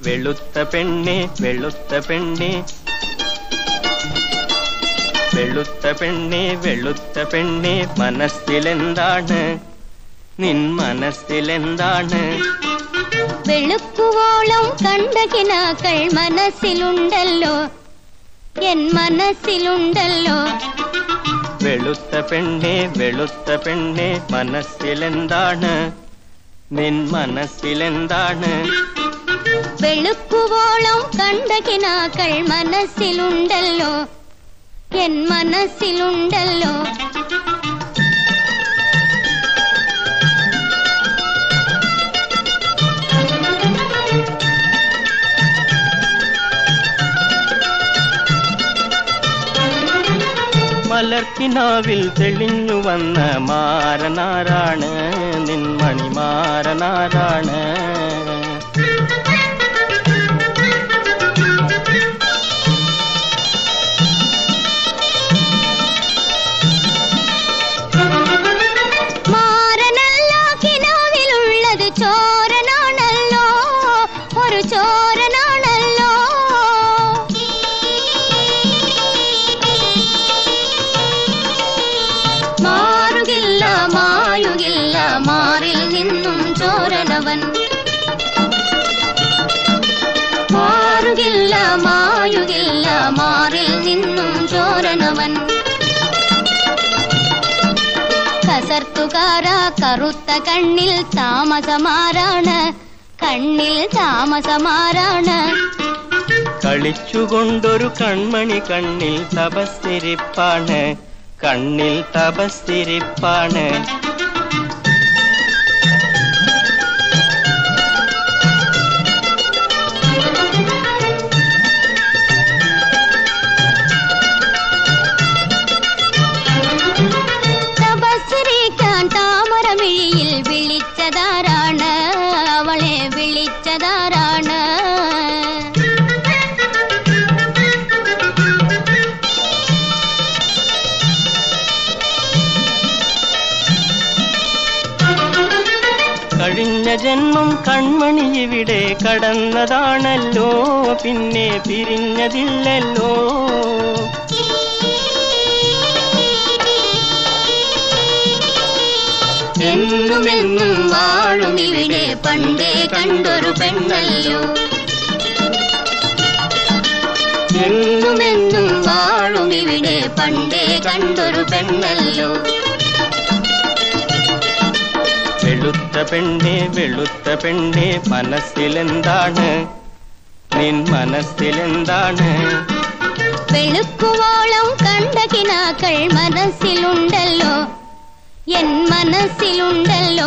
വെളുത്ത പെണ്ണെ വെളുത്ത പെണ്ണെ വെളുത്ത പെണ്ണെ വെളുത്ത പെണ്ണെ മനസ്സിലെന്താണ് നിൻ മനസ്സിലെന്താണ് വെളുക്കുവോളം കണ്ട കിനാക്കൾ മനസ്സിലുണ്ടല്ലോ എൻ മനസ്സിലുണ്ടല്ലോ വെളുത്ത പെണ്ണെ വെളുത്ത പെണ്ണെ മനസ്സിലെന്താണ് നിൻ മനസ്സിലെന്താണ് വെളുക്കുവോളം കണ്ട കിനാക്കൾ മനസ്സിലുണ്ടല്ലോ എൻ മനസ്സിലുണ്ടല്ലോ മലർക്കിനാവിൽ തെളിഞ്ഞു വന്ന മാരനാരാണ് നിൻ മണിമാരനാരാണ് മാരനല്ല കിനാവിലുള്ളത് ചോരനാണല്ലോ ഒരു ചോരനാണല്ലോ മാറുകില്ല മായുകില്ല മാറിൽ നിന്നും ചോരനവൻ മാറുകില്ല മായുകില്ല മാറിൽ നിന്നും ചോരനവൻ കസർത്തുകാര കറുത്ത കണ്ണിൽ താമസമാരാണ് കണ്ണിൽ താമസമാരാണ് കളിച്ചുകൊണ്ടൊരു കൺമണി കണ്ണിൽ തപസ്സിരിപ്പാണ് കണ്ണിൽ തപസ്സിരിപ്പാണ് തപസ്സിരിക്കാൻ താമരമിഴിയിൽ വിളിച്ചതാരാണ് അവളെ വിളിച്ചതാരാണ് കഴിഞ്ഞ ജന്മം കൺമണി ഇവിടെ കടന്നതാണല്ലോ പിന്നെ പിരിഞ്ഞതില്ലല്ലോ എന്നുമെന്നും വാഴും ഇവിടെ പണ്ടേ കണ്ടൊരു പെണ്ണല്ലോ എന്നുമെന്നും വാഴും ഇവിടെ പണ്ടേ കണ്ടൊരു പെണ്ണല്ലോ വെളുത്ത പെണ്ണെ വെളുത്ത പെണ്ണെ മനസ്സിലെന്താണ് നിൻ മനസ്സിലെന്താണ് വെളുക്കുവോളം കണ്ട കിനാക്കൾ മനസ്സിലുണ്ടല്ലോ എൻ മനസ്സിലുണ്ടല്ലോ